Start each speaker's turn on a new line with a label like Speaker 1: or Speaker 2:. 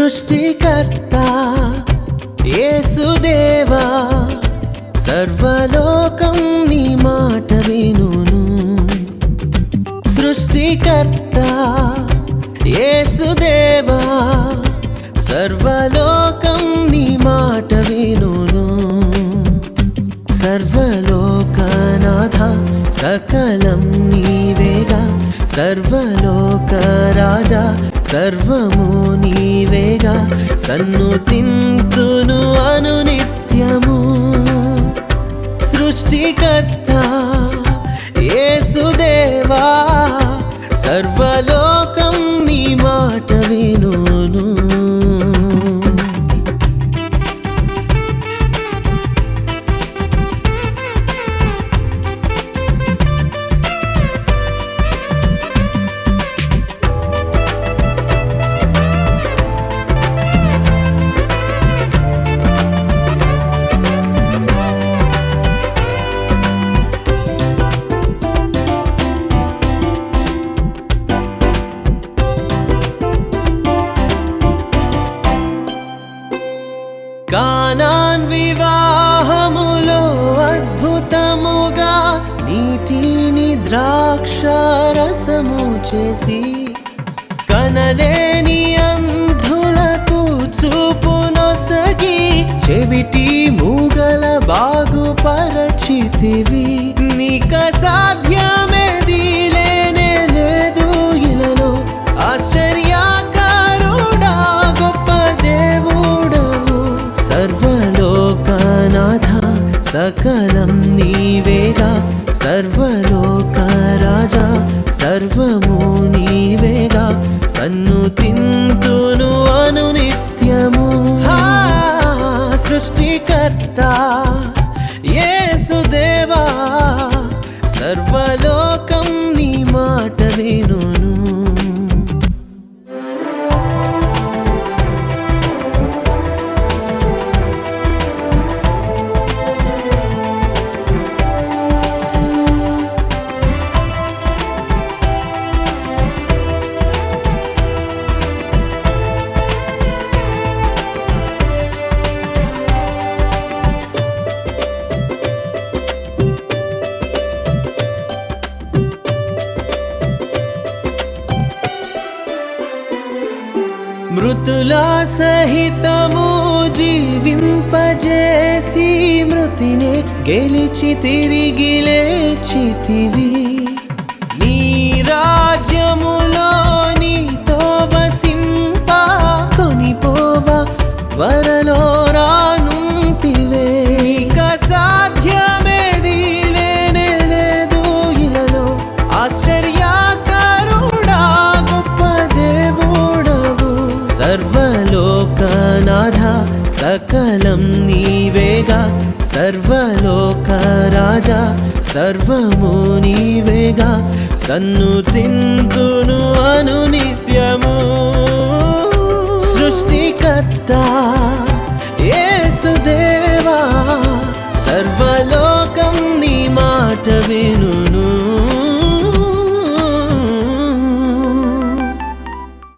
Speaker 1: సృష్టికర్త యేసుదేవా సర్వలోకం నీ మాట వినును సృష్టికర్త యేసుదేవా సర్వలోకం నీ మాట వినును సర్వలోకనాథ సకలం నీవేగా సర్వలోక రాజా సర్వము నీవేగా సన్ను తింతును అను నిత్యము సృష్టికర్త యేసుదేవా సర్వలోకం నీ మాట వినును కానాన్ వివాహములో అద్భుతముగా నీటిని ద్రాక్షరసము చేసి కనలేని అంధులకు చూపునొసగి చెవిటి మూగల బాగుపరచితివి నీక సాధ్యమేది లేనే లేదు ఇలలో ఆశ్చర్యకారుడా గొప్ప దేవుడవు సర్వలోకనాథ సకలం నీవేగా సర్వలోక రాజా సర్వము నీవేగా సన్ను తింతును అను నిత్యము హా, సృష్టికర్త యేసుదేవా సర్వలోకం నీ మాట వినును మృతుల సహితము జీవింపజేసి మృతిని గెలిచి తిరిగి లేచితివి నీ రాజ్యములో నీతో వసింప కొనిపోవ త్వరలో రానుంటివే ఇక సాధ్యమేది లేనే లేదు ఇలలో ఆశ్చర్యకారుడా గొప్ప దేవుడవు సర్వలోకనాథ సకలం నీవేగా సర్వలోక రాజా సర్వము నీవేగా సన్ను తింతును అను నిత్యము సృష్టికర్త యేసుదేవా సర్వలోకం నీ మాట విను